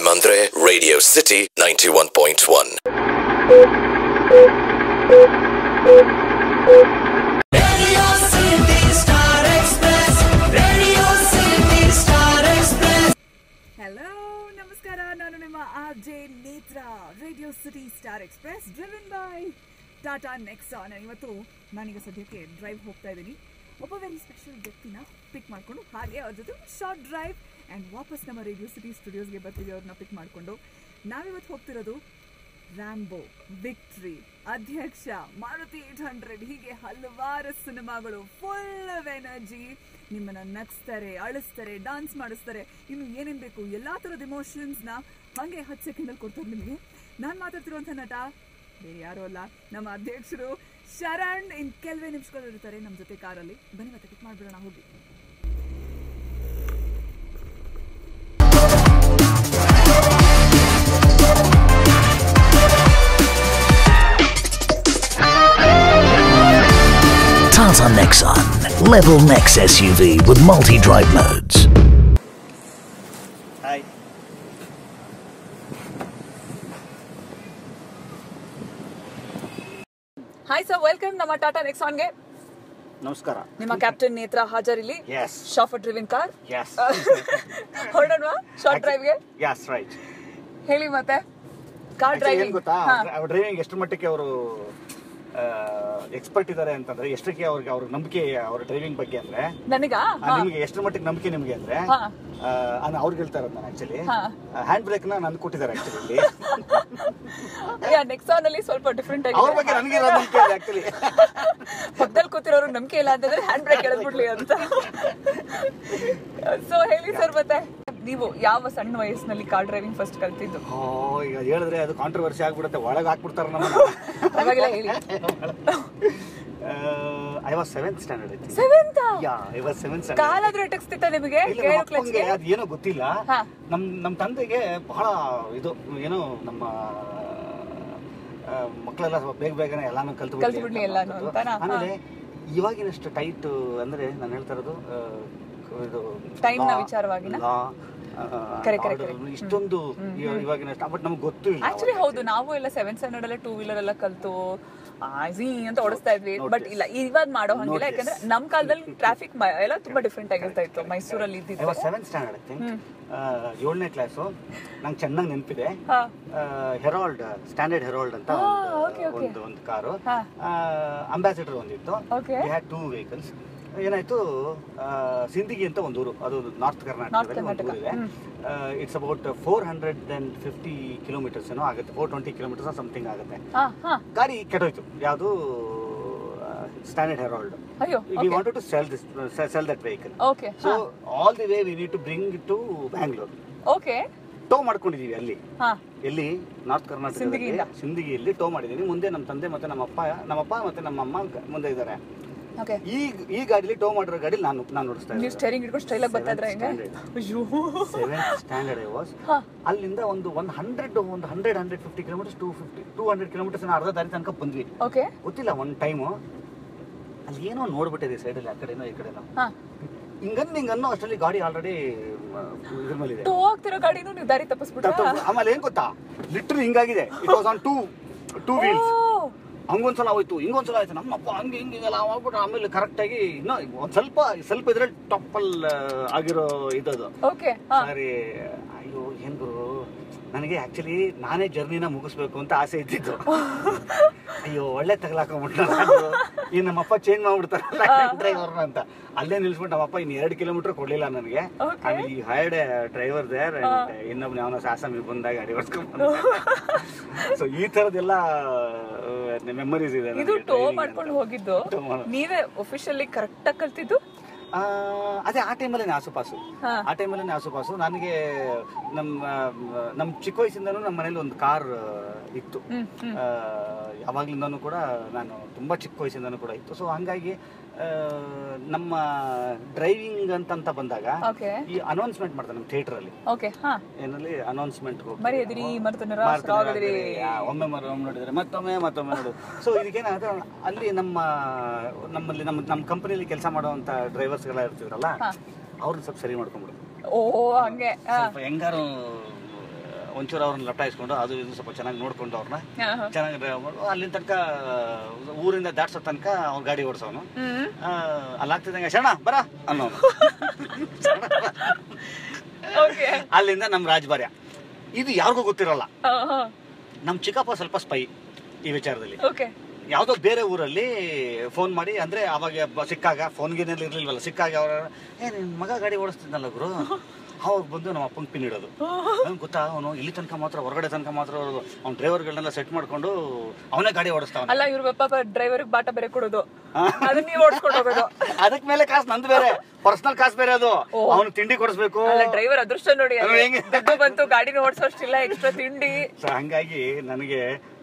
ಅಂದ್ರೆ radio city ninety one point one Radio City Star Express. Radio City Star Express. Hello ನಮಸ್ಕಾರ ನಾನು ನಿಮ್ಮ R J Netra radio city star express driven by Tata Nexon ಇವತ್ತು ನಾನೀಗ ಸದ್ಯಕ್ಕೆ drive ಹೋಗ್ತಾ ಇದ್ದೀನಿ ಒಬ್ಬ ವೆರಿ ಸ್ಪೆಷಲ್ ವ್ಯಕ್ತಿನ ಪಿಕ್ ಮಾಡಿಕೊಂಡು ಹಾಗೆ ಅವ್ರ ಜೊತೆ ಶಾರ್ಟ್ ಡ್ರೈವ್ ಆ್ಯಂಡ್ ವಾಪಸ್ ನಮ್ಮ ರೇಡಿಯೋ ಸಿಟಿ ಸ್ಟುಡಿಯೋಸ್ಗೆ ಬರ್ತೀವಿ ಅವ್ರನ್ನ ಪಿಕ್ ಮಾಡಿಕೊಂಡು ನಾವಿವತ್ತು ಹೋಗ್ತಿರೋದು ರ್ಯಾಂಬೋ ವಿಕ್ಟ್ರಿ ಅಧ್ಯಕ್ಷ ಮಾರುತಿ ಏಟ್ ಹಂಡ್ರೆಡ್ ಹೀಗೆ ಹಲವಾರು ಸಿನಿಮಾಗಳು ಫುಲ್ ಆಫ್ ಎನರ್ಜಿ ನಿಮ್ಮನ್ನ ನಗಿಸ್ತಾರೆ ಅಳಿಸ್ತಾರೆ ಡಾನ್ಸ್ ಮಾಡಿಸ್ತಾರೆ ಇನ್ನು ಏನೇನ್ ಬೇಕು ಎಲ್ಲಾ ತರದ ಇಮೋಷನ್ಸ್ನ ಹಾಗೆ ಹತ್ತು ಸೆಕೆಂಡಲ್ಲಿ ಕೊಡ್ತಾರೆ ನಿಮಗೆ ನಾನು ಮಾತಾಡ್ತಿರುವಂಥ ನಟ ಬೇರೆ ಯಾರು ಅಲ್ಲ ನಮ್ಮ ಅಧ್ಯಕ್ಷರು ಶರಣ್ ಇನ್ ಕೆಲವೇ ನಿಮಿಷಗಳು ಇರ್ತಾರೆ ನಮ್ಮ ಜೊತೆ ಕಾರಲ್ಲಿ ಬನ್ನಿ ಮತ್ತೆ ಪಿಕ್ ಮಾಡ್ಬಿಡೋಣ ಹೋಗಿ Tata Nexon. Level Nex SUV with multi-drive modes. Hi hi sir welcome ನಮ್ಮ ಟಾಟಾ ನೆಕ್ಸಾನ್ಗೆ ನಮಸ್ಕಾರ ನಿಮ್ಮ ಕ್ಯಾಪ್ಟನ್ ನೇತ್ರ ಹಾಜರಿಲ್ಲಿ Yes. Chauffeur driving car yes ಹೊರಡೋಣ ಶಾರ್ಟ್ ಡ್ರೈವ್ಗೆ ಎಸ್ ರೈಟ್ ಹೇಳಿ ಮತ್ತೆ ಕಾರ್ ಏನ್ ಡ್ರೈವಿಂಗ್ ಗೊತ್ತಾ ಅವ್ರ ಡ್ರೈವಿಂಗ್ ಎಷ್ಟು ಮಟ್ಟಕ್ಕೆ ಅವರು ಎಕ್ಸ್ಪರ್ಟ್ ಇದ್ದಾರೆ ಅಂತಂದ್ರೆ ಎಷ್ಟಕ್ಕೆ ಅವ್ರಿಗೆ ಅವ್ರ ನಂಬಿಕೆ ಅವ್ರ ಡ್ರೈವಿಂಗ್ ಬಗ್ಗೆ ಅಂದ್ರೆ ನನಗ ಆ, ನಿಮ್ಗೆ ಎಷ್ಟು ಮಟ್ಟಿಗೆ ನಂಬಿಕೆ ನಿಮ್ಗೆ ಅಂದ್ರೆ ಹಾ. ಆ, ನಾನು ಅವ್ರಿಗೆ ಹೇಳ್ತಾ ಇರೋದು ನಾನು ಆಕ್ಚುಲಿ ಹಾ. ಹ್ಯಾಂಡ್ ಬ್ರೇಕ್ ನ ನನ್ಗೆ ಕೊಟ್ಟಿದ್ದಾರೆ ಆಕ್ಚುಲಿ ನೆಕ್ಸಾನ್ ಅಲ್ಲಿ ಸ್ವಲ್ಪ ಡಿಫ್ರೆಂಟ್ ಅವ್ರ ಬಗ್ಗೆ ಆಗಿದೆ ನನಗೆ ಇರೋ ನಂಬಿಕೆ ಆಕ್ಚುಲಿ ಪಕ್ಕದಲ್ಲಿ ಕೂತಿರೋರು ನಂಬಿಕೆ ಇಲ್ಲ ಅಂತಂದ್ರೆ ಹ್ಯಾಂಡ್ ಬ್ರೇಕ್ ಎಳೆದ್ಬಿಡ್ಲಿ ಅಂತ ಸೊ ಹೇಳಿ ಸರ್ ಮತ್ತೆ ನೀವು ಯಾವ ಸಣ್ಣ ವಯಸ್ಸಿನಲ್ಲಿ ಕಾರ್ ಡ್ರೈವಿಂಗ್ ಫಸ್ಟ್ ಕಲ್ತಿದ್ದು ಓ ಈಗ ಹೇಳಿದ್ರೆ ಅದು ಕಾಂಟ್ರವರ್ಸಿ ಆಗ್ಬಿಡುತ್ತೆ ಒಳಗೆ ಹಾಕ್ಬಿಡ್ತಾರೆ ನಮ್ಮನ್ನ ಪರವಾಗಿಲ್ಲ ಹೇಳಿ ಐ ವಾಸ್ ಸೆವೆಂತ್ ಸ್ಟ್ಯಾಂಡರ್ಡ್ ಐತಿ seventh yeah I was seventh standard ಕಾಲಾದ್ರೂ ಎಟಕ್ಸ್ತಿತ್ತ ನಿಮಗೆ ಇಲ್ಲ, ಕೇಳು ನಮ್ಮ ಅಪ್ಪಂಗೆ ಕ್ಲಚ್ಗೆ ಅದ್ ಏನೋ ಗೊತ್ತಿಲ್ಲ ಹಾ. ನಮ್ ನಮ್ ತಂದೆಗೆ ಬಹಳ ಇದು ಏನೋ ನಮ್ಮ ಆ, ಮಕ್ಕಳೆಲ್ಲ ಸ್ವಲ್ಪ ಬೇಗ ಬೇಗನೆ ಎಲ್ಲಾನು ಕಲ್ತು ಕಲ್ತು ಬಿಡ್ಲಿ ಎಲ್ಲಾನು ಅಂತಾನಾ? ಹಾ. ಆಮೇಲೆ ಇವಾಗಿನಷ್ಟು ಟೈಟ್ ಅಂದ್ರೆ ನಾನು ಹೇಳ್ತಾ ಇರೋದು ಆ, ಇದು Time ನ law, ವಿಚಾರವಾಗಿನಾ? law, ಆ, ಕರೆ, ಕರೆ, order, ಕರೆ. ಇಷ್ಟೊಂದು ಇವ- ಇವಾಗಿನಷ್ಟು ಬಟ್ ನಮ್ಗೆ ಗೊತ್ತು ಇಲ್ಲ ಆಕ್ಚುಲಿ ಅವಾಗ ಹೌದು ನಾವು ಎಲ್ಲ ಸೆವೆಂತ್ ಸ್ಟ್ಯಾಂಡರ್ಡ್ ಎಲ್ಲ ಟೂ ವೀಲರ್ ಎಲ್ಲ ಕಲ್ತು ಝೀ ಅಂತ ಓಡಿಸ್ತಾ ಇದ್ವಿ Notice. ಬಟ್ ಇಲ್ಲ ಇವಾಗ ಮಾಡೋ ಹಂಗಿಲ್ಲ Notice. ಯಾಕಂದ್ರೆ ನಮ್ ಕಾಲದಲ್ಲಿ ಟ್ರಾಫಿಕ್ ಎಲ್ಲ ತುಂಬಾ ಡಿಫ್ರೆಂಟ್ ಆಗಿರ್ತಾ ಇತ್ತು ಮೈಸೂರಲ್ಲಿ ಐ ಇದ್ದಿದ್ದು was seventh standard I think ಏಳನೇ ಕ್ಲಾಸು ನಂಗೆ ಚೆನ್ನಾಗಿ ನೆನಪಿದೆ ಹಾ. ಹೆರಾಲ್ಡ್ ಸ್ಟ್ಯಾಂಡರ್ಡ್ ಹೆರಾಲ್ಡ್ ಅಂತ ಹಾ, ಒಂದು- okay, okay. ಒಂದು ಒಂದು ಕಾರು ಹಾ. ಅಂಬಾಸಿಡರ್ ಒಂದಿತ್ತು Okay. ಹ್ಯಾಡ್ ಟೂ ವೆಹಿಕಲ್ಸ್ ಏನಾಯ್ತು ಆ, ಸಿಂದಗಿ ಅಂತ ಒಂದು ಊರು ಅದು ನಾರ್ತ್ ಕರ್ನಾಟಕದಲ್ಲಿ ಒಂದು ಕರ್ನಾಟಕ. ಊರಿದೆ it's about four hundred and fifty kilometres ಏನೋ ಆಗುತ್ತೆ ಫೋರ್ ಟ್ವೆಂಟಿ ಕಿಲೋಮೀಟರ್ಸ್ ಸಮಥಿಂಗ್ ಆಗುತ್ತೆ ಹಾ ಹಾ ಗಾಡಿ ಕೆಟ್ಟೋಯ್ತು ಯಾವುದು ಸ್ಟ್ಯಾಂಡರ್ಡ್ ಹೆರಾಲ್ಡ್ ಅಯ್ಯೋ we okay. Wanted to sell this sell that vehicle okay so all the way we need to bring to Bangalore okay tow ಮಾಡ್ಕೊಂಡಿದೀವಿ ಅಲ್ಲಿ ಹಾ ಎಲ್ಲಿ ನಾರ್ತ್ ಕರ್ನಾಟಕದಲ್ಲಿ ಸಿಂದಗಿಯಿಂದ. ಸಿಂದಗಿಯಲ್ಲಿ ಟೋ ಮಾಡಿದೀನಿ ಮುಂದೆ ನಮ್ಮ ತಂದೆ ಮತ್ತೆ ನಮ್ಮ ಅಪ್ಪ ನಮ್ಮಪ್ಪ ಮತ್ತೆ ನಮ್ಮ ಅಮ್ಮ ಗ- ಮುಂದೆ ಇದ್ದಾರೆ ಓಕೆ ಈ ಈ ಗಾಡಿಲಿ ಟೋ ಮಾಡಿರೋ ಗಾಡಿ ನಾನು ನಾನು ನೋಡಿಸ್ತಾ ನೀವು ಸ್ಟೇರಿಂಗ್ ಹಿಡ್ಕೊಂಡು ಸ್ಟೈಲ್ ಆಗಿ ಬರ್ತಾ ಇದ್ರ ಹೆಂಗೆ ಅಯ್ಯೋ ಸೆವೆಂತ್ ಸ್ಟ್ಯಾಂಡರ್ಡ್ ಐ ವಾಸ್ ಹಾ. ಅಲ್ಲಿಂದ ಒಂದು ಒಂದು ಹಂಡ್ರೆಡ್ ಒಂದು hundred hundred fifty kilometres two fifty two hundred kilometres ಅರ್ಧ ದಾರಿ ತನಕ ಬಂದ್ವಿ ಓಕೆ ಗೊತ್ತಿಲ್ಲ ಒಂದು ಟೈಮು ಅಲ್ಲಿ ಏನೋ ನೋಡ್ಬಿಟ್ಟಿದೆ ಸೈಡಲ್ಲಿ ಆ ಕಡೆನೋ ಈ ಕಡೆನೋ ಹಾ ಹಿಂಗನ್ ಹಿಂಗನ್ನೋ ಅಷ್ಟರಲ್ಲಿ ಗಾಡಿ ಆಲ್ರೆಡಿ ಇದ್ರ ಮೇಲಿದೆ ಟೂ ಆಗ್ತಿರೋ ಗಾಡಿನೂ ನೀವು ದಾರಿ ತಪ್ಪಿಸ್ಬಿಟ್ರ ತಪ್ಪು- ಆಮೇಲೆ ಏನ್ ಗೊತ್ತಾ ಲಿಟ್ರ್ ಹಿಂಗಾಗಿದೆ it was on two two wheels ಹಂಗೊಂದ್ಸಲ ಹೋಯ್ತು ಹಿಂಗೊಂದ್ಸಲ ಆಯ್ತು ನಮ್ಮಪ್ಪ ಹಂಗೆ ಹಿಂಗೆ ಹಿಂಗೆಲ್ಲ ಆಗ್ಬಿಟ್ಟು ಆಮೇಲೆ ಕರೆಕ್ಟ್ ಆಗಿ ಇನ್ನೂ ಒಂದ್ ಸ್ವಲ್ಪ ಸ್ವಲ್ಪ ಇದ್ರಲ್ಲಿ ಟಪ್ಪಲ್ ಆಗಿರೋ ಇದದು ಓಕೆ ಹಾ ಸರಿ ಅಯ್ಯೋ ಏನ್ ಗುರು ನನಗೆ ಆಕ್ಚುಲಿ ನಾನೇ ಜರ್ನಿನ ಮುಗಿಸ್ಬೇಕು ಅಂತ ಆಸೆ ಇದ್ದಿದ್ದು ಅಯ್ಯೋ ಒಳ್ಳೆ ತಗಲಾಕೊಂಬಿಟ್ಟ ಈ ನಮ್ಮಪ್ಪ ಚೇಂಜ್ ಮಾಡ್ಬಿಡ್ತಾರಲ್ಲ ಡ್ರೈವರ್ನ ಅಂತ ಅಲ್ಲೇ ನಿಲ್ಸ್ಬಿಟ್ಟು ನಮ್ಮಪ್ಪ ಇನ್ನು ಎರಡು ಕಿಲೋಮೀಟರ್ ಕೊಡ್ಲಿಲ್ಲ ನನಗೆ Okay. ಆಮೇಲೆ ಈ ಹೈಡ್ ಡ್ರೈವರ್ ದೇರ್ ಇನ್ನೊಬ್ನ ಅವನ ಸಾಸಮಿ ಬಂದಾಗ ಗಾಡಿ ಓಡಿಸ್ಕೊಂಡು ಸೊ ಈ ತರದೆಲ್ಲ ಮೆಮರೀಸ್ ಇದೆ ಇದು ನನಗೆ ಟೋ driving ಅಂತ. ಮಾಡ್ಕೊಂಡು ಹೋಗಿದ್ದು Tow ಮಾಡ್- ನೀವೇ ಒಫಿಷಿಯಲಿ ಕರೆಕ್ಟ್ ಆಗಿ ಕಲ್ತಿದ್ದು ಆ, ಅದೇ ಆ ಟೈಮಲ್ಲೇ ಆಸುಪಾಸು ಹಾ. ಆ ಟೈಮಲ್ಲೇ ಆಸುಪಾಸು ನನಗೆ ನಮ್ಮ ನಮ್ಮ ಚಿಕ್ಕ ವಯಸ್ಸಿಂದನೂ ನಮ್ಮ ಮನೇಲಿ ಒಂದು ಕಾರ್ ಇತ್ತು ಆ, ಯಾವಾಗ್ಲಿಂದನೂ ಕೂಡ ನಾನು ತುಂಬಾ ಚಿಕ್ಕ ವಯಸ್ಸಿಂದನೂ ಕೂಡ ಇತ್ತು ಸೊ ಹಂಗಾಗಿ ಆ, ನಮ್ಮ ಡ್ರೈವಿಂಗ್ ಅಂತಂತ ಬಂದಾಗ ಓಕೆ ಈ ಅನೌನ್ಸ್ಮೆಂಟ್ ಮಾಡ್ತಾರೆ ನಮ್ಮ ಥಿಯೇಟರ್ ಅಲ್ಲಿ ಓಕೆ ಹಾ ಏನಲ್ಲಿ ಅನೌನ್ಸ್ಮೆಂಟ್ ಮರೆಯದಿರಿ ಮರ್ತನರ ಸ್ರಾಗದಿರಿ ಒಮ್ಮೆ ಮರ ಒಮ್ಮೆ ನೋಡಿದ್ರೆ ಮತ್ತೊಮ್ಮೆ ಮತ್ತೊಮ್ಮೆ ನೋಡು ಸೊ ಇದಕ್ಕೇನಾದ್ರೆ ಅಲ್ಲಿ ನಮ್ಮ ನಮ್ಮಲ್ಲಿ ನಮ್ಮ ನಮ್ಮ ಕಂಪನಿಯಲ್ಲಿ ಕೆಲಸ ಮಾಡುವಂತ ಡ್ರೈವರ್ಸ್ಗೆಲ್ಲ ಇರ್ತಿದ್ರಲ್ಲ ಹಾ. ಅವ್ರನ್ನ ಸ್ವಲ್ಪ ಸರಿ ಮಾಡ್ಕೊಂಡ್ಬಿಡು ಓ ಹಂಗೆ ಹಾ ಸ್ವಲ್ಪ ಹೆಂಗಾರು ಒಂಚೂರು ಅವ್ರನ್ನ ಲಟಾಯಿಸ್ಕೊಂಡು ಅದು ಇದು ಸ್ವಲ್ಪ ಚೆನ್ನಾಗಿ ನೋಡ್ಕೊಂಡು ಅವ್ರನ್ನ ಹಾ, ಹಾ. ಚೆನ್ನಾಗಿ drive ಮಾಡ್ಕೊಂಡು ಅಲ್ಲಿನ ತನಕ ಊರಿಂದ ದಾಟ್ಸೋ ತನಕ ಅವ್ನ ಗಾಡಿ ಓಡಿಸೋನು ಹ್ಮ್ ಅಲ್ಲಿ ಆಗ್ತಿದ್ದಂಗೆ ಶರಣ ಬರ ಅನ್ನೋನು ಓಕೆ ಅಲ್ಲಿಂದ ನಮ್ಮ ರಾಜಭಾರ್ಯ ಇದು ಯಾರಿಗೂ ಗೊತ್ತಿರಲ್ಲ ನಮ್ಮ ಚಿಕ್ಕಪ್ಪ ಸ್ವಲ್ಪ ಸ್ಪೈ ಈ ವಿಚಾರದಲ್ಲಿ ಓಕೆ ಯಾವುದೋ ಬೇರೆ ಊರಲ್ಲಿ ಫೋನ್ ಮಾಡಿ ಅಂದ್ರೆ ಅವಾಗ ಬ- ಸಿಕ್ಕಾಗ ಫೋನ್ ಗೀನಲ್ಲಿ ಇರ್ಲಿಲ್ವಲ್ಲ ಸಿಕ್ಕಾಗ ಅವ್ರ ಏ ನಿನ್ ಮಗ ಗಾಡಿ ಓಡಿಸ್ತಿದ್ನಲ್ಲ ಗುರು ಅವಾಗ ಬಂದು ನಮ್ಮ ಅಪ್ಪಂಗೆ ಪಿನ್ ಇಡೋದು ಅವ್ನ್ ಗೊತ್ತಾ ಅವನು ಇಲ್ಲಿ ತನಕ ಮಾತ್ರ ಹೊರಗಡೆ ತನಕ ಮಾತ್ರ ಅವ್ನ ಡ್ರೈವರ್ಗಳನ್ನೆಲ್ಲ ಸೆಟ್ ಮಾಡ್ಕೊಂಡು ಅವನೇ ಗಾಡಿ ಓಡಿಸ್ತಾವ ಅಲ್ಲ ಇವ್ರ ಪಾಪ ಡ್ರೈವರ್ ಬಾಟ ಬೇರೆ ಕೊಡೋದು ಅದನ್ನ ನೀವು ಓಡಿಸ್ಕೊಂಡು ಹೋಗೋದು ಅದಕ್ ಮೇಲೆ ಕಾಸು ನಂದು ಬೇರೆ ಪರ್ಸನಲ್ ಕಾಸು ಬೇರೆ ಅದು ಅವನು ತಿಂಡಿ ಕೊಡಿಸ್ಬೇಕು ಅಲ್ಲ ಡ್ರೈವರ್ ಅದೃಷ್ಟ ನೋಡಿ ಅದು ಹೆಂಗೆ? ದುಡ್ಡು ಬಂತು ಗಾಡಿನ ಓಡಿಸೋಷ್ಟಿಲ್ಲ ಎಕ್ಸ್ಟ್ರಾ ತಿಂಡಿ ಸೊ ಹಂಗಾಗಿ ನನಗೆ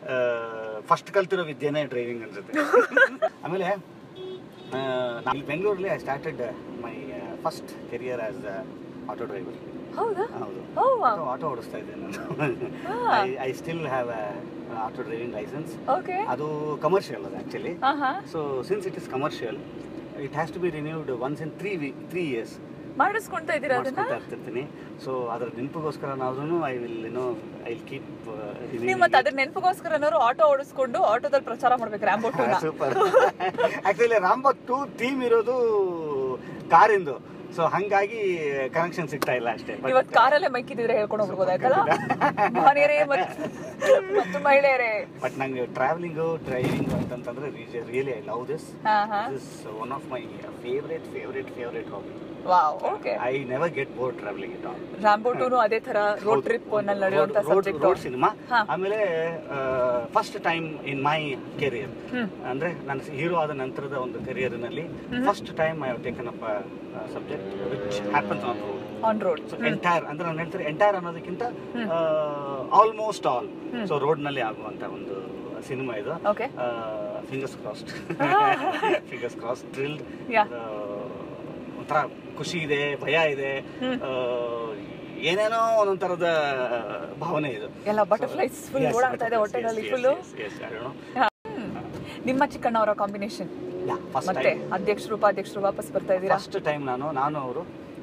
ಫಸ್ಟ್ ಕಲ್ತಿರೋ ವಿದ್ಯೆನೇ ಡ್ರೈವಿಂಗ್ ಅನ್ಸುತ್ತೆ ಆಮೇಲೆ ಆ, ನಾನು ಬೆಂಗಳೂರಲ್ಲಿ I started my first career as auto driver ಹೌದಾ ಹೌದು ಓ ಆಟೋ ಓಡಿಸ್ತಾ ಇದ್ದೆ ನಾನು I still have auto driving licence okay ಅದು ಕಮರ್ಷಿಯಲ್ ಅದು ಆ್ಯಕ್ಚುಲಿ ಹಾ ಹಾ so since it is commercial it has to be renewed once in three we three years ಮಾಡಿಸ್ಕೊಂತ ಇದೀರಾ ಅದನ್ನ ಮಾಡಿಸ್ಕೊತಾ ಇರ್ತಿರ್ತೀನಿ ಸೊ ಅದ್ರ ನೆನಪಿಗೋಸ್ಕರನಾದ್ರೂ ಐ ವಿಲ್ ಏನೋ ಐ ಕೀಪ್ ನೀವು ಮತ್ತೆ ಅದ್ರ ನೆನಪಿಗೋಸ್ಕರನವರು ಆಟೋ ಓಡಿಸ್ಕೊಂಡು ಆಟೋದಲ್ಲಿ ಪ್ರಚಾರ ಮಾಡ್ಬೇಕು ರ್ಯಾಂಬೋ ಟೂನ super actually Rambo two theme ಇರೋದು ಕಾರಿಂದು ಸೊ ಹಂಗಾಗಿ ಕನೆಕ್ಷನ್ ಸಿಗ್ತಾ ಇಲ್ಲ ಅಷ್ಟೇ But- ಇವತ್ ಕಾರಲ್ಲೇ ಮೈಕಿದ್ರೆ ಹೇಳ್ಕೊಂಡು ಹೋಗ್ಬೋದಾಯ್ತಲ್ಲ ಮನೆಯರೇ ಮತ್ತು ಮಹಿಳೆಯರೇ ಬಟ್ ನಂಗೆ ಟ್ರಾವೆಲಿಂಗು ಡ್ರೈವಿಂಗ್ ಅಂತಂತಂದ್ರೆ ರಿಯಲಿ ಐ ಲವ್ ದಿಸ್ ಹಾ ಹಾ this one of my favourite favourite favourite hobby wow okay I never get bore travelling it all Rambo ಟೂನು ಅದೇ ತರ ರೋಡ್ ಟ್ರಿಪ್ ನಲ್ಲಿ ನಡೆಯುವಂತ ಸಬ್ಜೆಕ್ಟ್ ರೋಡ್ ಸಿನಿಮಾ ಹಾ. ಆಮೇಲೆ first time in my career ಅಂದ್ರೆ ನನ್ನ ಹೀರೋ ಆದ ನಂತರದ ಒಂದು ಕೆರಿಯರ್ ನಲ್ಲಿ first time I taken up subject which happens on road on road so entire ಅಂದ್ರೆ ನಾನು ಹೇಳ್ತಾರೆ ಎಂಟೈರ್ ಅನ್ನೋದಕ್ಕಿಂತ ಆಲ್ಮೋಸ್ಟ್ ಆಲ್ ಸೊ ರೋಡ್ ನಲ್ಲಿ ಆಗುವಂತ ಒಂದು ಸಿನಿಮಾ ಇದು okay fingers crossed fingers cross thrilled Yeah. ಒಂಥರ ಖುಷಿ ಇದೆ ಭಯ ಇದೆ ಆ, ಏನೇನೋ ಒಂದೊಂದ್ ತರದ ಭಾವನೆ ಇದು ಎಲ್ಲ butterflies full ಓಡಾಡ್ತಾ ಇದೆ ಹೊಟ್ಟೆನಲ್ಲಿ full. ನಿಮ್ಮ ಚಿಕ್ಕಣ್ಣವರ ಕಾಂಬಿನೇಷನ್ ಫಸ್ಟ್ ಮತ್ತೆ ಅಧ್ಯಕ್ಷರು ಉಪಾಧ್ಯಕ್ಷರು ವಾಪಸ್ ಬರ್ತಾ ಇದ್ದೀರಾ ಫಸ್ಟ್ ಟೈಮ್ ನಾನು ನಾನು ಅವರು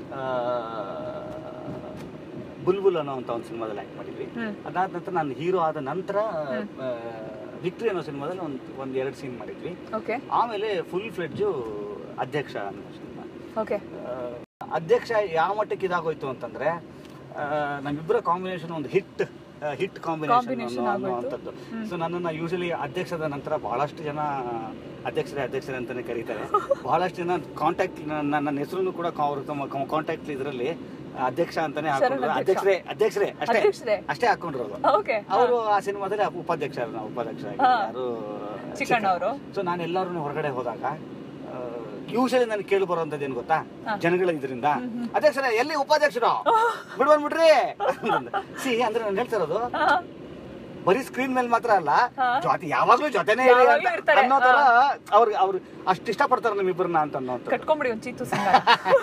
ಬುಲ್ಬುಲ್ ಅನ್ನೋ ಅಂತ ಒಂದು ಸಿನಿಮಾದಲ್ಲಿ ಆಕ್ಟ್ ಮಾಡಿದ್ವಿ ಹ್ಮ್. ಅದಾದ ನಂತರ ನಾನು ಹೀರೋ ಆದ ನಂತರ ವಿಕ್ಟ್ರಿ ಅನ್ನೋ ಸಿನಿಮಾದಲ್ಲಿ ಒಂದು ಒಂದು ಎರಡು ಸೀನ್ ಮಾಡಿದ್ವಿ ಓಕೆ ಆಮೇಲೆ ಫುಲ್ ಫ್ಲೆಡ್ಜು ಅಧ್ಯಕ್ಷ ಅನ್ನೋ ಸಿನಿಮಾ ಓಕೆ ಆ, ಅಧ್ಯಕ್ಷ ಯಾವ ಮಟ್ಟಕ್ಕೆ ಇದಾಗೋಯ್ತು ಅಂತಂದ್ರೆ ಆ, ನಮ್ಮಿಬ್ಬರ ಕಾಂಬಿನೇಷನ್ ಒಂದು ಹಿಟ್ ಹಿಟ್ Combination ಕಾಂಬಿನೇಷನ್ ಆಗೋಯ್ತು. ಅನ್ನುವಂಥದ್ದು ಸೊ ನನ್ನನ್ನ ಯೂಶಲಿ ಅಧ್ಯಕ್ಷದ ನಂತರ ಬಹಳಷ್ಟು ಜನ ಅಧ್ಯಕ್ಷರೇ ಅಧ್ಯಕ್ಷರೇ ಅಂತಾನೆ ಕರೀತಾರೆ ಬಹಳಷ್ಟು ಜನ ಕಾಂಟ್ಯಾಕ್ಟ್ ನನ್ನ ಹೆಸರು ಕೂಡ ಕಾ- ಅವ್ರು ತಮ್ಮ ಕಾಂಟ್ಯಾಕ್ಟ್ ಇದರಲ್ಲಿ ಅಧ್ಯಕ್ಷ ಅಂತಾನೆ ಹಾಕೊಂಡ್ರು ಶರಣ್ ಅಧ್ಯಕ್ಷ. ಅಧ್ಯಕ್ಷರೇ ಅಧ್ಯಕ್ಷರೇ ಅಷ್ಟೇ ಅಧ್ಯಕ್ಷರೇ? ಅಷ್ಟೇ ಹಾಕೊಂಡಿರೋದು ಓಕೆ ಅವರು ಆ ಸಿನಿಮಾದಲ್ಲಿ ಉಪಾಧ್ಯಕ್ಷ ನಾವು ಉಪಾಧ್ಯಕ್ಷ ಹಾ. ಯಾರು ಚಿಕ್ಕಣ್ಣವ್ರು. ಸೊ ನಾನು ಎಲ್ಲರೂ ಹೊರಗಡೆ ಹೋದಾಗ ಯೂಶಲಿ ನನಗೆ ಕೇಳಿ ಬರುವಂತದ್ದು ಏನ್ ಗೊತ್ತಾ ಜನಗಳ ಇದರಿಂದ ಅಧ್ಯಕ್ಷರೇ ಎಲ್ಲಿ ಉಪಾಧ್ಯಕ್ಷರು ಬಿಡ್ಬಂದ್ಬಿಡ್ರಿ ಸಿ ಅಂದ್ರೆ ನಾನು ಹೇಳ್ತಾ ಇರೋದು ಬರೀ ಸ್ಕ್ರೀನ್ ಮೇಲೆ ಮಾತ್ರ ಅಲ್ಲ ಜೊತೆ ಯಾವಾಗ್ಲೂ ಜೊತೆನೇ ಇರಿ ಯಾವಾಗ್ಲೂ ಅಂತ ಇರ್ತಾರೆ. ಅನ್ನೋ ತರ ಅವ್ರು ಅವ್ರು ಅಷ್ಟು ಇಷ್ಟಪಡ್ತಾರೆ ನಮ್ಮಿಬ್ಬರನ್ನ ಅಂತ ಅನ್ನೋ ಕಟ್ಕೊಂಬಿಡಿ ಒಂದು ಚೀತು ಸಿಂಗ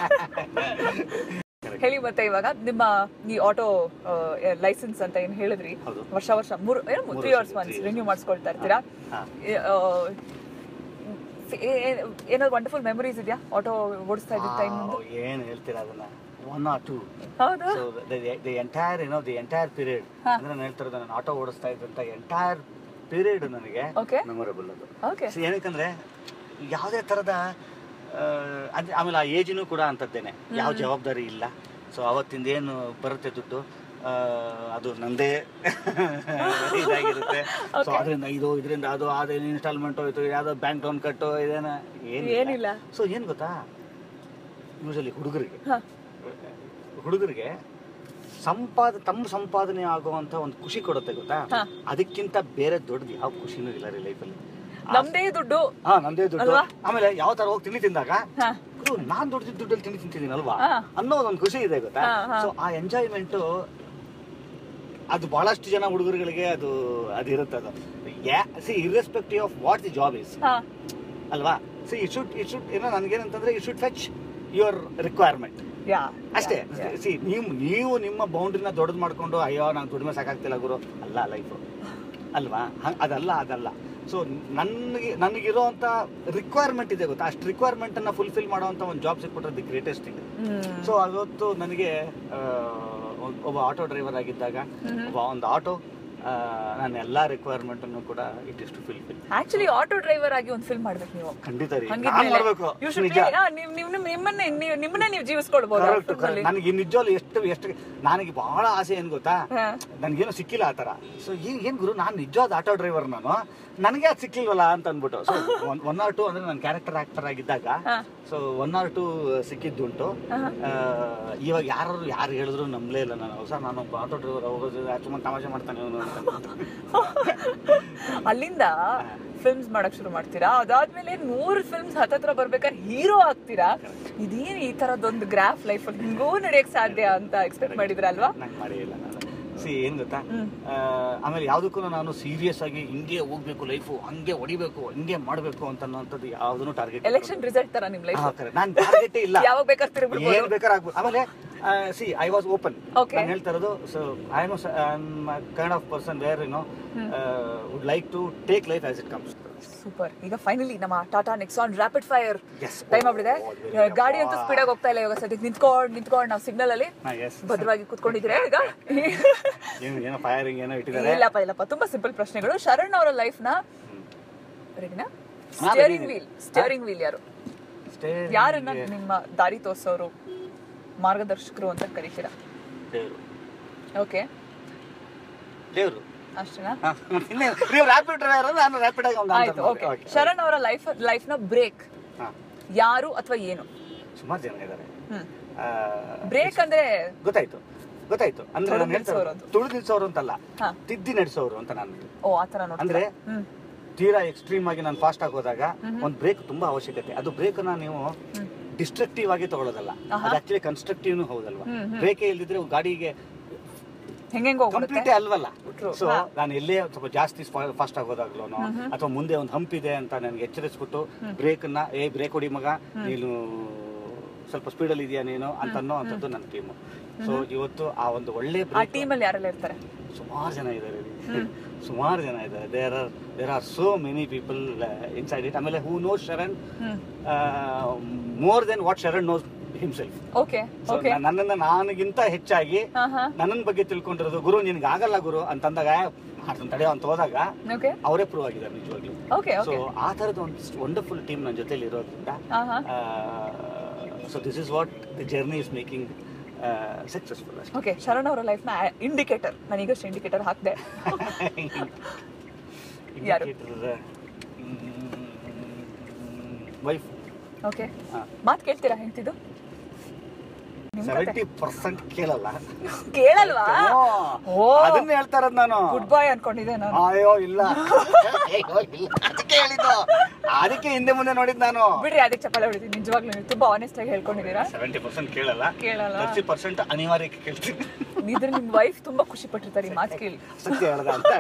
ಹೇಳಿ ಮತ್ತೆ ಇವಾಗ ನಿಮ್ಮ ಈ ಆಟೋ ಲೈಸೆನ್ಸ್ ಅಂತ ಏನ್ ಹೇಳಿದ್ರಿ ಹೌದು. ವರ್ಷ ವರ್ಷ ಮೂರು ಏನು ಮೂರು ತ್ರೀ ವರ್ಷ, ಅವರ್ಸ್ ಒನ್ಸ್ three ರಿನ್ಯೂ ಮಾಡಿಸ್ಕೊಳ್ತಾ ಇರ್ತೀರಾ ಹಾ. ಏ- ಆ, ಏ- ಏ- ಏನಾದ್ರು ವಂಡರ್ಫುಲ್ ಮೆಮೊರೀಸ್ ಇದೆಯಾ ಆಟೋ ಓಡಿಸ್ತಾ ಇದ್ದ ಟೈಮ್ ಏನ್ ಹೇಳ್ತೀರಾ ಅದನ್ನ ಒನ್ ಆರ್ ಟೂ ಹೌದಾ ಸೊ ದಿ ಎಂಟೈರ್ ಏನೋ ದಿ ಎಂಟೈರ್ ಪೀರಿಯಡ್ ಅಂದ್ರೆ ನಾನು ಹೇಳ್ತಾ ಇರೋದು ನಾನು ಆಟೋ ಓಡಿಸ್ತಾ ಇದ್ದಂತ ಎಂಟೈರ್ ಪೀರಿಯಡ್ ನನಗೆ Okay. ಮೆಮೊರೇಬಲ್ ಅದು ಓಕೆ ಸೊ ಏನಕ್ಕಂದ್ರೆ ಯಾವುದೇ ಥರದ ಆ, ಅದ್- ಆಮೇಲೆ ಆ ಏಜಿನೂ ಕೂಡ ಅಂಥದ್ದೇನೆ ಯಾವ ಜವಾಬ್ದಾರಿ ಇಲ್ಲ ಸೊ ಅವತ್ತಿಂದ ಏನು ಬರುತ್ತೆ ದುಡ್ಡು ಆ, ಅದು ನಂದೇ ಇದಾಗಿರುತ್ತೆ ಸೊ ಅದರಿಂದ ಇದು ಇದರಿಂದ ಅದು ಅದೇನು ಇನ್ಸ್ಟಾಲ್ಮೆಂಟ್ ಹೋಯ್ತು ಯಾವುದೋ ಬ್ಯಾಂಕ್ ಲೋನ್ ಕಟ್ಟು ಇದೇನ ಏನಿಲ್ಲ. ಏನಿಲ್ಲ ಸೊ ಏನು ಗೊತ್ತಾ ಯೂಶಲಿ ಹುಡುಗರಿಗೆ ಹಾ. ಹುಡುಗರಿಗೆ ಸಂಪಾದ ತಮ್ಮ ಸಂಪಾದನೆ ಆಗುವಂತ ಒಂದು ಖುಷಿ ಕೊಡುತ್ತೆ ಗೊತ್ತಾ ಹಾ. ಅದಕ್ಕಿಂತ ಬೇರೆ ದೊಡ್ಡದು ಯಾವ ಖುಷಿನೂ ಇಲ್ಲ ರೀ ಲೈಫಲ್ಲಿ ನಮ್ದೇ ದುಡ್ಡು ಹಾ ನಂದೇ ದುಡ್ಡು ಅಲ್ವಾ? ಆಮೇಲೆ ಯಾವ ತರ ಹೋಗಿ ತಿಂಡಿ ತಿಂದಾಗ ಹಾ. ಗುರು, ನಾನ್ ದುಡ್ಡು ದುಡ್ಡಲ್ಲಿ ತಿಂಡಿ ತಿಂತಿದ್ದೀನಿ ಅಲ್ವಾ ಹಾ. ಅನ್ನೋದೊಂದು ಖುಷಿ ಇದೆ ಗೊತ್ತಾ ಹಾ, ಹಾ. ಸೊ ಆ ಎಂಜಾಯ್ಮೆಂಟ್ ಅದು ಬಹಳಷ್ಟು ಜನ ಹುಡುಗರುಗಳಿಗೆ ಅದು ಅದಿರುತ್ತೆ ಅದು see irrespective of what the job is ಹಾ ಅಲ್ವಾ see it should it should ಏನೋ ನನಗೇನಂತಂದ್ರೆ it should fetch your requirement yeah ಅಷ್ಟೇ ಸಿ ನೀವು ನೀವು ನಿಮ್ಮ ಬೌಂಡ್ರಿನ ದೊಡ್ಡದು ಮಾಡ್ಕೊಂಡು ಅಯ್ಯೋ ನಾನು ದುಡಿಮೆ ಸಾಕಾಗ್ತಿಲ್ಲ ಗುರು ಅಲ್ಲ ಲೈಫು ಅಲ್ವಾ ಹಂಗ್- ಅದಲ್ಲ ಅದಲ್ಲ ಸೊ ನನಗೆ ನನಗಿರೋಂಥ ರಿಕ್ವೈರ್ಮೆಂಟ್ ಇದೆ ಗೊತ್ತಾ ಅಷ್ಟು ರಿಕ್ವೈರ್ಮೆಂಟನ್ನು ಫುಲ್ಫಿಲ್ ಮಾಡೋವಂಥ ಒಂದು ಜಾಬ್ ಸಿಕ್ಬಿಟ್ರೆ the greatest thing hmm so ಅವತ್ತು ನನಗೆ ಆ, ಒಬ್ಬ- ಒಬ್ಬ ಆಟೋ ಡ್ರೈವರ್ ಆಗಿದ್ದಾಗ ಒಬ್ಬ ಒಂದು ಆಟೋ ನಾನು ಎಲ್ಲ ರಿಕ್ವೈರ್ಮೆಂಟನ್ನು ಕೂಡ it is to fill fill actually auto driver ಆಗಿ ಒಂದು ಫಿಲ್ಮ್ ಮಾಡ್ಬೇಕು ನೀವು ಖಂಡಿತ ರೀ ಹಂಗಿದ್ಮೇಲೆ ನಾನು ಮಾಡಬೇಕು you should ನಿಜ really- ಆ, ನೀವ್- ನೀವ್- ನಿಮ್- ನಿಮ್ಮನ್ನೇ ನೀವು ನಿಮ್ಮನ್ನೇ ನೀವು ಜೀವಿಸ್ಕೊಳ್ಬೋದು ಆ ಕರೆಕ್ಟ್ film ಅಲ್ಲಿ. ನನಗೆ ನಿಜವಾಗ್ಲು ಎಷ್ಟು ಎಷ್ಟು ನನಗೆ ಬಹಳ ಆಸೆ ಏನು ಗೊತ್ತಾ ಹಾ. ನನಗೇನು ಸಿಕ್ಕಿಲ್ಲ ಆ ಥರ ಸೊ ಏನು ಏನು ಗುರು ನಾನು ನಿಜವಾದ ಆಟೋ ಡ್ರೈವರ್ ನಾನು ನನಗೆ ಅದು ಸಿಕ್ಕಿಲ್ವಲ್ಲ ಅಂತ ಅಂದ್ಬಿಟ್ಟು ಸೊ ಒನ್ ಆರ್ ಟು ಅಂದರೆ ನನ್ನ ಕ್ಯಾರೆಕ್ಟರ್ ಆಕ್ಟರ್ ಆಗಿದ್ದಾಗ ಹಾ. ಸೊ ಒನ್ ಆರ್ ಟು ಸಿಕ್ಕಿದ್ದುಂಟು ಆ, ಇವಾಗ ಯಾರು ಯಾರು ಹೇಳಿದ್ರು ನಂಬಲೇ ಇಲ್ಲ ನಾನು ಹೊಸ ನಾನು ಒಬ್ಬ ಆಟೋ ಡ್ರೈವರ್ ಹೋಗೋದು ಸುಮ್ಮನೆ ತಮಾಷೆ ಮಾಡ್ತಾನೆ ಇವನು ಅಂತ ಅಂದ್ಬಿಟ್ಟು. ಅಲ್ಲಿಂದ ಫಿಲ್ಮ್ಸ್ ಮಾಡಕ್ ಶುರು ಮಾಡ್ತೀರಾ ಅದಾದ್ಮೇಲೆ ನೂರು ಫಿಲ್ಮ್ಸ್ ಹತ್ತತ್ರ ಬರ್ಬೇಕಾದ್ರೆ ಹೀರೋ ಆಗ್ತೀರಾ ಇದೇನ್ ಈ ತರದೊಂದು ಗ್ರಾಫ್ ಲೈಫ್ ಅಲ್ಲಿ ಹಿಂಗೂ ನಡೆಯಕ್ ಸಾಧ್ಯ ಅಂತ ಎಕ್ಸ್ಪೆಕ್ಟ್ ಮಾಡಿದ್ರಲ್ವಾ ನಂಗೆ ಮಾಡೇ ಇಲ್ಲ ನಾನು ಸಿ ಏನು ಗೊತ್ತಾ ಆ, ಆಮೇಲೆ ಯಾವುದಕ್ಕೂ ನಾನು ಸೀರಿಯಸ್ ಆಗಿ ಹಿಂಗೆ ಹೋಗ್ಬೇಕು ಲೈಫು ಹಂಗೆ ಹೊಡಿಬೇಕು ಹಿಂಗೆ ಮಾಡಬೇಕು ಅಂತ ಅನ್ನೋಂಥದ್ದು ಯಾವುದನ್ನು ಟಾರ್ಗೆಟ್ ಎಲೆಕ್ಷನ್ ರಿಸಲ್ಟ್ ತರ ನಿಮ್ ಲೈಫ್ ನಾನು ಟಾರ್ಗೆಟ್ ಇಲ್ಲ ಯಾವಾಗ ಬೇಕಾದ್ರೆ ತಿರುಗ್ಬಿಡ್ಬೋದು. ಏನ್ ಬೇಕಾದ್ರೆ ಆಗ್ಬೋದು ಆಮೇಲೆ see I was open Okay. ನಾನು ಹೇಳ್ತಾ ಇರೋದು so I am kind of person where you know would like to take life as it comes super ಈಗ ಫೈನಲಿ ನಮ್ಮ Tata Nexon rapid fire Yes. Time ಆಗ್ಬಿಟ್ಟಿದೆ Oh, very ಗಾಡಿ ಅಂತೂ speed ಆಗಿ ಹೋಗ್ತಾ ಇಲ್ಲ ಇವಾಗ ಸದ್ಯಕ್ಕೆ ನಿಂತ್ಕೊಂಡ್ ನಿಂತ್ಕೊಂಡ್ ನಾವು ಸಿಗ್ನಲ್ ಅಲ್ಲಿ ಎಸ್ ಭದ್ರವಾಗಿ ಕುತ್ಕೊಂಡಿದ್ದೀರಾ ಈಗ ಏನು ಏನೋ ಫೈರಿಂಗ್ ಏನೋ ಇಟ್ಟಿದ್ದಾರೆ ಇಲ್ಲಪ್ಪ ಇಲ್ಲಪ್ಪ ತುಂಬಾ ಸಿಂಪಲ್ ಪ್ರಶ್ನೆಗಳು ಶರಣ್ ಅವರ ಲೈಫ್ ನ ರೆಡಿನಾ ಹಾ, steering ready. Wheel steering wheel ಯಾರು Steering ಯಾರನ್ನ ಗೆ ನಿಮ್ಮ ದಾರಿ ತೋರ್ಸೋರು ಮಾರ್ಗದರ್ಶಕರು ಅಂತ ಕರಿತೀರಾ ದೇವ್ರು ಓಕೆ ದೇವ್ರು ಅಷ್ಟೇನಾ ಹಾ, ಇನ್ನೇನು? ನೀವು ರ್ಯಾಪಿಡ್ ಡ್ರೈವರ್ ನಾನು ರ್ಯಾಪಿಡ್ ಆಗಿ ಒಂದು ಆಯ್ತು ಓಕೆ ಶರಣ್ ಅವರ ಲೈಫ್ ಲೈಫ್ ನ ಬ್ರೇಕ್ ಹಾಂ ಯಾರು ಅಥವಾ ಏನು ಸುಮಾರು ಜನ ಇದ್ದಾರೆ ಹ್ಮ್ ಆ, ಬ್ರೇಕ್ ಅಂದ್ರೆ ಗೊತ್ತಾಯ್ತು ಗೊತ್ತಾಯ್ತು ಅಂದ್ರೆ ತುಳಿದು ನಾನು ಹೇಳ್ತಾ ನಿಲ್ಸೋರು ಅಂತ. ತುಳಿದು ನಿಲ್ಸೋರು ಅಂತಲ್ಲ ಹಾ. ತಿದ್ದಿ ನಡೆಸೋರು ಅಂತ ನಾನು ಓ ಆತರ ನೋಡಿ ಅಂದ್ರೆ ಹ್ಮ್ ತೀರಾ ಎಕ್ಸ್ಟ್ರೀಮ್ ಆಗಿ ನಾನು ಫಾಸ್ಟ್ ಆಗಿ ಹೋದಾಗ ಒಂದು ಬ್ರೇಕ್ ತುಂಬಾ ಅವಶ್ಯಕತೆ ಅದು ಬ್ರೇಕ್ ನೀವು ಡಿಸ್ಟ್ರಕ್ಟಿವ್ ಆಗಿ ತಗೊಳ್ಳೋದಲ್ಲ ಅದು ಆಕ್ಚುಲಿ ಕನ್ಸ್ಟ್ರಕ್ಟಿವ್ನು ಹೌದಲ್ವಾ ಬ್ರೇಕೇ ಇಲ್ದಿದ್ರೆ ಗಾಡಿಗೆ ಹೆಂಗೆಂಗ್ ಹೋಗ್ಬಿಡುತ್ತೆ ಕಂಪ್ಲೀಟೇ ಅಲ್ವಲ್ಲ True. ಸೊ ಹಾ. ನಾನು ಎಲ್ಲೇ ಸ್ವಲ್ಪ ಜಾಸ್ತಿ ಫಾಸ್ಟ್ ಆಗೋದಾಗ್ಲೂ ಅಥವಾ ಮುಂದೆ ಒಂದು ಹಂಪ್ ಇದೆ ಅಂತ ನನಗೆ ಎಚ್ಚರಿಸ್ಬಿಟ್ಟು ಬ್ರೇಕ್ ನ ಏ ಬ್ರೇಕ್ ಹೊಡಿ ಮಗ ನೀನು ಸ್ವಲ್ಪ ಸ್ಪೀಡಲ್ಲಿ ಇದೆಯಾ ನೀನು ಅಂತ ಅನ್ನೋ ಅಂಥದ್ದು ನನ್ನ ಟೀಮು ಸೊ ಇವತ್ತು ಆ ಒಂದು ಒಳ್ಳೆ ಆ ಬ್ರೇಕ್ ಟೀಮ್ ಅಲ್ಲಿ ಯಾರೆಲ್ಲ ಇರ್ತಾರೆ ಸುಮಾರು ಜನ ಇದ್ದಾರೆ ಸುಮಾರು ಜನ ಇದ್ದಾರೆ there are there are so many people inside it ಆಮೇಲೆ who knows Sharan more then what Sharan knows himself okay okay ನನ್ನನ್ನ ನನಗಿಂತ ಹೆಚ್ಚಾಗಿ ಹಾ ಹಾ ನನ್ನ ಬಗ್ಗೆ ತಿಳ್ಕೊಂಡಿರೋದು ಗುರು ನಿನಗೆ ಆಗಲ್ಲ ಗುರು ಅಂತಂದಾಗ ಮಾಡ್ತಾನೆ ತಡೆಯೋ ಅಂತ ಹೋದಾಗ ಓಕೆ ಅವರೇ ಪ್ರೂವ್ ಆಗಿದ್ದಾರೆ ನಿಜವಾಗ್ಲೂ ಓಕೆ ಸೊ ಓಕೆ ಆ ಥರದ ಒಂದು ವಂಡರ್ಫುಲ್ ಟೀಮ್ ನನ್ನ ಜೊತೆಲಿ ಇರೋದ್ರಿಂದ ಹಾ ಹಾ so this is what the journey is making successful ಅಷ್ಟೇ ಓಕೆ ಶರಣ್ ಅವರ ಲೈಫ್ ನ ಇಂಡಿಕೇಟರ್ ನಾನು ಈಗಷ್ಟು ಇಂಡಿಕೇಟರ್ ಹಾಕ್ದೆ ಯಾರು? ವೈಫ್ ಓಕೆ ಹಾ. ಮಾತ್ ಕೇಳ್ತೀರಾ ಹೆಂಡ್ತಿದ್ದು ನಿಮ್ ಕತೆ. ಸೆವೆಂಟಿ ಪರ್ಸೆಂಟ್ ಕೇಳಲ್ಲ ಕೇಳಲ್ವಾ ಓ ಅದನ್ನ ಹೇಳ್ತಾ ಇರೋದು ನಾನು ಗುಡ್ ಬಾಯ್ ಅನ್ಕೊಂಡಿದ್ದೆ ನಾನು ಅಯ್ಯೋ ಇಲ್ಲ ಅಯ್ಯೋ, ಇಲ್ಲ. ಅದಕ್ಕೆ ಹೇಳಿದ್ದು ಅದಕ್ಕೆ ಹಿಂದೆ ಮುಂದೆ ನೋಡಿದ್ ನಾನು ಬಿಡ್ರಿ ಅದಕ್ಕೆ ಚಪ್ಪಾಳೆ ಹೊಡಿತೀನಿ ನಿಜವಾಗ್ಲೂ ನೀವು ತುಂಬಾ ಆನೆಸ್ಟ್ ಆಗಿ ಹೇಳ್ಕೊಂಡಿದ್ದೀರಾ ಸೆವೆಂಟಿ ಪರ್ಸೆಂಟ್ ಕೇಳಲ್ಲ ಕೇಳಲ್ಲ ತರ್ಟಿ ಪರ್ಸೆಂಟ್ ಅನಿವಾರ್ಯಕ್ಕೆ ಕೇಳ್ತೀನಿ ಇದ್ರ ನಿಮ್ ವೈಫ್ ತುಂಬಾ ಖುಷಿ ಪಟ್ಟಿರ್ತಾರೆ ಈ ಮಾತು ಕೇಳಿ ಸತ್ಯ ಹೇಳ್ದ ಅಂತ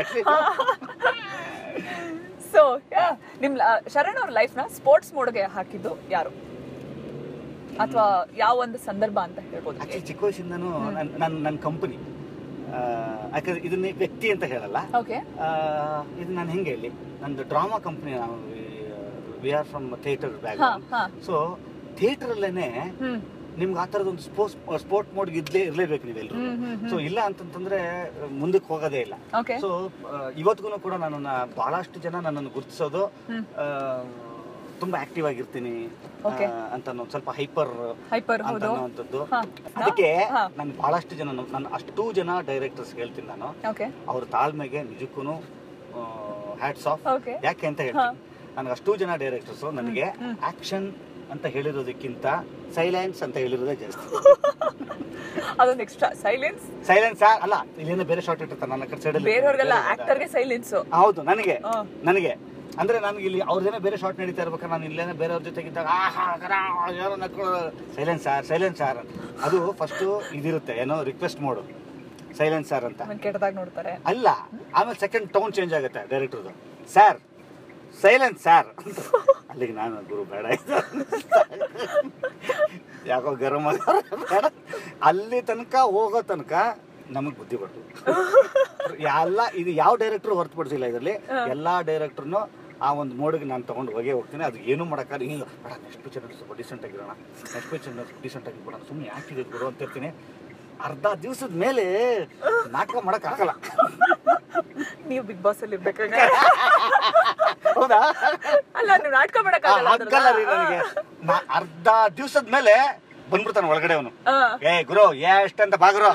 ಸೊ ನಿಮ್ ಲ- ಶರಣ್ ಅವ್ರ ಲೈಫ್ ನ ಸ್ಪೋರ್ಟ್ಸ್ ಮೋಡ್ಗೆ ಹಾಕಿದ್ದು ಯಾರು ಅಥವಾ ಯಾವ ಒಂದು ಸಂದರ್ಭ ಅಂತ ಹೇಳ್ಬೋದು ಆಕ್ಚುಲಿ ಚಿಕ್ಕ ವಯಸ್ಸಿಂದನೂ ನನ್ನ ನನ್ನ ಕಂಪನಿ ಯಾಕಂದ್ರೆ ಇದನ್ನ ವ್ಯಕ್ತಿ ಅಂತ ಹೇಳಲ್ಲ ಓಕೆ ಆ, ಇದು ನಾನು ಹೆಂಗೆ ಹೇಳಿ ನಂದು ಡ್ರಾಮಾ ಕಂಪ್ನಿ ನಾವು we are from theatre bag ಹಾ, ಹಾ. ಸೊ ಥಿಯೇಟರಲ್ಲೇನೆ ಹ್ಮ್ ನಿಮ್ಗೆ ಆ ಥರದ ಒಂದು ಸ್ಪೋರ್ಟ್ಸ್ ಸ್ಪೋರ್ಟ್ ಮೋಡ್ ಇದ್ಲೇ ಇರಲೇಬೇಕು ನೀವೆಲ್ಲರೂ ಸೊ ಇಲ್ಲ ಅಂತಂತಂದ್ರೆ ಮುಂದಕ್ಕೆ ಹೋಗೋದೇ ಇಲ್ಲ ಓಕೆ ಸೊ ಇವತ್ತಿಗೂ ಕೂಡ ನನ್ನನ್ನು ಬಹಳಷ್ಟು ಜನ ನನ್ನನ್ನು ಗುರುತಿಸೋದು ತುಂಬಾ ಆಕ್ಟಿವ್ ಆಗಿರ್ತೀನಿ Okay. ಆ, ಅಂತ ಅನ್ನೋ ಸ್ವಲ್ಪ ಹೈಪರ್ ಹೈಪರ್ ಅಂತ ಹೌದು ಅನ್ನೋವಂಥದ್ದು ಹಾ. ಅದಕ್ಕೆ ಹಾ. ನಾನು ಬಹಳಷ್ಟು ಜನ ನಾನು ಅಷ್ಟು ಜನ ಡೈರೆಕ್ಟರ್ಸ್ ಹೇಳ್ತೀನಿ ನಾನು ಓಕೆ ಅವ್ರ ತಾಳ್ಮೆಗೆ ನಿಜಕ್ಕೂ ಹ್ಯಾಟ್ಸ್ ಆಫ್ Okay. ಯಾಕೆ ಅಂತ ಹೇಳ್ತೀನಿ ನನಗೆ ಅಷ್ಟು ಜನ ಡೈರೆಕ್ಟರ್ಸ್ ನನಗೆ ಆಕ್ಷನ್ ಅಂತ ಹೇಳಿರೋದಕ್ಕಿಂತ ಸೈಲೆನ್ಸ್ ಅಂತ ಹೇಳಿರೋದೇ ಜಾಸ್ತಿ ಅದೊಂದು ಎಕ್ಸ್ಟ್ರಾ ಸೈಲೆನ್ಸ್ ಸೈಲೆನ್ಸ್ ಅಲ್ಲ ಇಲ್ಲೇನೋ ಬೇರೆ ಶಾರ್ಟ್ ಇಟ್ಟಿರ್ತಾರೆ ನನ್ನ ಕಡೆ ಸೈಡಲ್ಲಿ ಬೇರೆಯವ್ರಿಗೆಲ್ಲ ಆಕ್ಟರ್ಗೆ ಸೈಲೆನ್ಸ್ ಹೌದು ನನಗೆ ಹಾ. ನನಗೆ ಅಂದ್ರೆ ನನಗೆ ಇಲ್ಲಿ ಅವ್ರದೇನೋ ಬೇರೆ ಶಾರ್ಟ್ ನಡೀತಾ ಇರ್ಬೇಕಾದ್ರೆ ನಾನು ಇಲ್ಲೇನೋ ಬೇರೆಯವ್ರ ಜೊತೆಗಿದ್ದಾಗ ಆಹಾ ಗರ, ಯಾರೋ ನಕ್ಕೊಳ್ಳೋ ಸೈಲೆನ್ಸ್ ಸಾರ್ ಸೈಲೆನ್ಸ್ ಸಾರ್ ಅದು ಫಸ್ಟು ಇದಿರುತ್ತೆ ಏನೋ ರಿಕ್ವೆಸ್ಟ್ ಮೋಡು ಸೈಲೆನ್ಸ್ ಸಾರ್ ಅಂತ ಆಮೇಲೆ ಕೆಟ್ಟದಾಗ ನೋಡ್ತಾರೆ ಅಲ್ಲ ಆಮೇಲೆ ಸೆಕೆಂಡ್ ಟೋನ್ ಚೇಂಜ್ ಆಗುತ್ತೆ ಡೈರೆಕ್ಟರ್ದು ಸರ್ ಸೈಲೆನ್ಸ್ ಸರ್ ಅಲ್ಲಿಗೆ ನಾನು ಗುರು ಬೇಡ ಇದು. ಯಾಕೋ ಗರಂ ಆಗೋರು ಬೇಡ ಅಲ್ಲಿ ತನಕ ಹೋಗೋ ತನಕ ನಮಗೆ ಬುದ್ಧಿ ಬರ್ತು ಎಲ್ಲ ಇದು ಯಾವ ಡೈರೆಕ್ಟ್ರು ಹೊರತುಪಡಿಸಿಲ್ಲ ಇದರಲ್ಲಿ ಎಲ್ಲಾ ಡೈರೆಕ್ಟ್ರು ಆ ಒಂದು ಮೋಡಿಗೆ ನಾನು ತಗೊಂಡು ಹೋಗೇ ಹೋಗ್ತೀನಿ ಅದು ಏನೂ ಮಾಡೋಕ್ಕಾಗ ಈಗ ಬೇಡ ನೆಕ್ಸ್ಟ್ ಪಿಕ್ಚರ್ ಸ್ವಲ್ಪ ಡಿಸೆಂಟ್ ಆಗಿರೋಣ ನೆಕ್ಸ್ಟ್ ಪಿಕ್ಚರ್ ಡಿಸೆಂಟ್ ಆಗಿಬಿಡೋಣ ಸುಮ್ಮನೆ ಯಾಕೆ ಇದು ಗುರು ಅಂತ ಇರ್ತೀನಿ ಅರ್ಧ ದಿವಸದ ಮೇಲೆ ನಾಟಕ ಮಾಡಕ್ ಆಗಲ್ಲ ನೀವು ಬಿಗ್ ಬಾಸ್ ಅಲ್ಲಿ ಇರ್ಬೇಕಾಗ ಹೌದಾ ಅಲ್ಲ ನೀವು ನಾಟಕ ಮಾಡಕ್ಕಾಗಲ್ಲ ಆಗಲ್ಲ ರೀ ನನಗೆ ನಾ- ಅರ್ಧ ದಿವಸದ ಮೇಲೆ ಬಂದ್ಬಿಡ್ತಾನೆ ಒಳಗಡೆ ಅವನು ಏ ಗುರು ಎಷ್ಟಂತ ಬಾಗ್ರು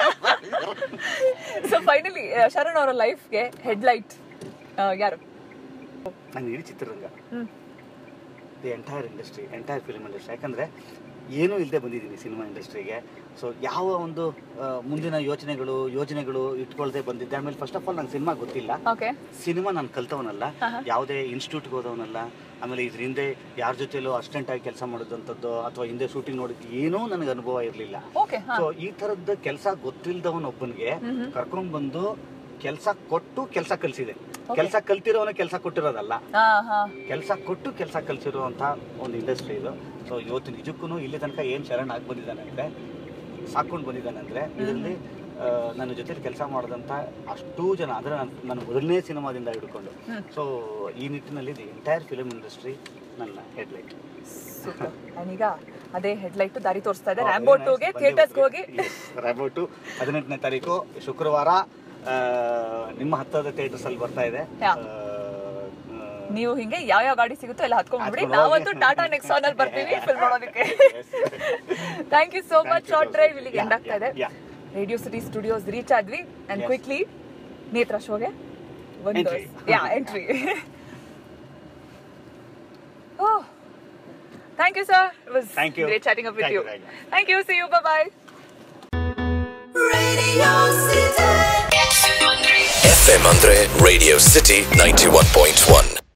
ಸೊ ಫೈನಲಿ ಶರಣ್ ಅವರ ಲೈಫ್ಗೆ ಹೆಡ್ಲೈಟ್ ಯಾರು ನಾನು ಇಡೀ ಚಿತ್ರರಂಗ ಹ್ಮ್. The entire industry entire film industry ಯಾಕಂದ್ರೆ ಏನೂ ಇಲ್ಲದೆ ಬಂದಿದ್ದೀನಿ ಸಿನಿಮಾ ಇಂಡಸ್ಟ್ರಿಗೆ ಸೊ ಯಾವ ಒಂದು ಆ, ಮುಂದಿನ ಯೋಚನೆಗಳು ಯೋಜನೆಗಳು ಇಟ್ಕೊಳ್ದೆ ಬಂದಿದ್ದೆ ಆಮೇಲೆ ಫಸ್ಟ್ ಆಫ್ ಆಲ್ ನಂಗೆ ಸಿನಿಮಾ ಗೊತ್ತಿಲ್ಲ ಓಕೆ ಸಿನಿಮಾ ನಾನು ಕಲ್ತವನಲ್ಲ ಯಾವುದೇ ಇನ್ಸ್ಟಿಟ್ಯೂಟ್ಗೆ ಹೋದವನಲ್ಲ ಆಮೇಲೆ ಇದ್ರ ಹಿಂದೆ ಯಾರ ಜೊತೆಲೂ ಅಸಿಸ್ಟೆಂಟ್ ಆಗಿ ಕೆಲಸ ಮಾಡೋದಂಥದ್ದು ಅಥವಾ ಹಿಂದೆ ಶೂಟಿಂಗ್ ನೋಡಿದ್ದು ಏನೂ ನನಗೆ ಅನುಭವ ಇರಲಿಲ್ಲ ಓಕೆ ಹಾ ಸೊ ಈ ಥರದ್ದು ಕೆಲಸ ಗೊತ್ತಿಲ್ದವನೊಬ್ಬನಿಗೆ ಕರ್ಕೊಂಡ್ ಬಂದು ಕೆಲಸ ಕೊಟ್ಟು ಕೆಲಸ ಕಲಿಸಿದೆ ಕೆಲಸ ಕಲ್ತಿರೋವನ ಕೆಲಸ ಕೊಟ್ಟಿರೋದಲ್ಲ ಹಾ ಹಾ ಕೆಲಸ ಕೊಟ್ಟು ಕೆಲಸ ಕಲಿಸಿರುವಂಥ ಒಂದು ಇಂಡಸ್ಟ್ರಿ ಇದು ಸೊ ಇವತ್ತು ನಿಜಕ್ಕೂ ಇಲ್ಲಿ ತನಕ ಏನು ಶರಣ್ ಆಗಿ ಬಂದಿದ್ದಾನೆ ಅಂದರೆ ಸಾಕೊಂಡು ಬಂದಿದ್ದಾನೆ ಅಂದರೆ ಇದರಲ್ಲಿ ಆ, ನನ್ನ ಜೊತೆಲಿ ಕೆಲಸ ಮಾಡಿದಂಥ ಅಷ್ಟೂ ಜನ ಅಂದರೆ ನನ್ನ ನನ್ನ ಮೊದಲನೇ ಸಿನಿಮಾದಿಂದ ಹಿಡ್ಕೊಂಡು ಸೊ ಈ ನಿಟ್ಟಿನಲ್ಲಿ ದಿ ಎಂಟೈರ್ ಫಿಲ್ಮ್ ಇಂಡಸ್ಟ್ರಿ ನನ್ನ ಹೆಡ್ಲೈಟ್ ಸೂಪರ್ ನಾನೀಗ ಅದೇ ಹೆಡ್ಲೈಟ್ ದಾರಿ ತೋರಿಸ್ತಾ ಇದೆ ರ್ಯಾಂಬೋ ಟೂಗೆ ಥಿಯೇಟರ್ಸ್ಗೆ ಹೋಗಿ ರ್ಯಾಬೋಟು ಹದಿನೆಂಟನೇ ತಾರೀಕು ಶುಕ್ರವಾರ ಆ, ನಿಮ್ಮ ಹತ್ತದ ಥಿಯೇಟರ್ಸ್ ಅಲ್ಲಿ ಬರ್ತಾ ಇದೆ ಯಾ. ಆ, ಆ, ನೀವು ಹಿಂಗೆ ಯಾವ ಯಾವ ಗಾಡಿ ಸಿಗುತ್ತೋ ಎಲ್ಲ ಹತ್ಕೊಂಡ್ಬಿಡಿ ಹತ್ಕೊಂಡು ನಾವಂತೂ ಹೋಗಿ. ಟಾಟಾ ನೆಕ್ಸಾನ್ ಅಲ್ಲಿ ಬರ್ತೀವಿ ಫಿಲ್ಮ್ ಮಾಡೋದಕ್ಕೆ thank you so Thank much you short so drive much. ಇಲ್ಲಿಗೆ Yeah, ಎಂಡ್ ಆಗ್ತಾ ಇದೆ yeah, radio city studios reach ಆದ್ವಿ ಅಂಡ್ Yes. ಕ್ವಿಕ್ಲಿ ನೇತ್ರ ಶೋಗೆ ಒಂದು Entry. Yeah entry oh thank you sir it was Thank you. Great chatting up with Thank you you, thank you. Thank you see you bye Radio City. FM Andre Radio City 91.1.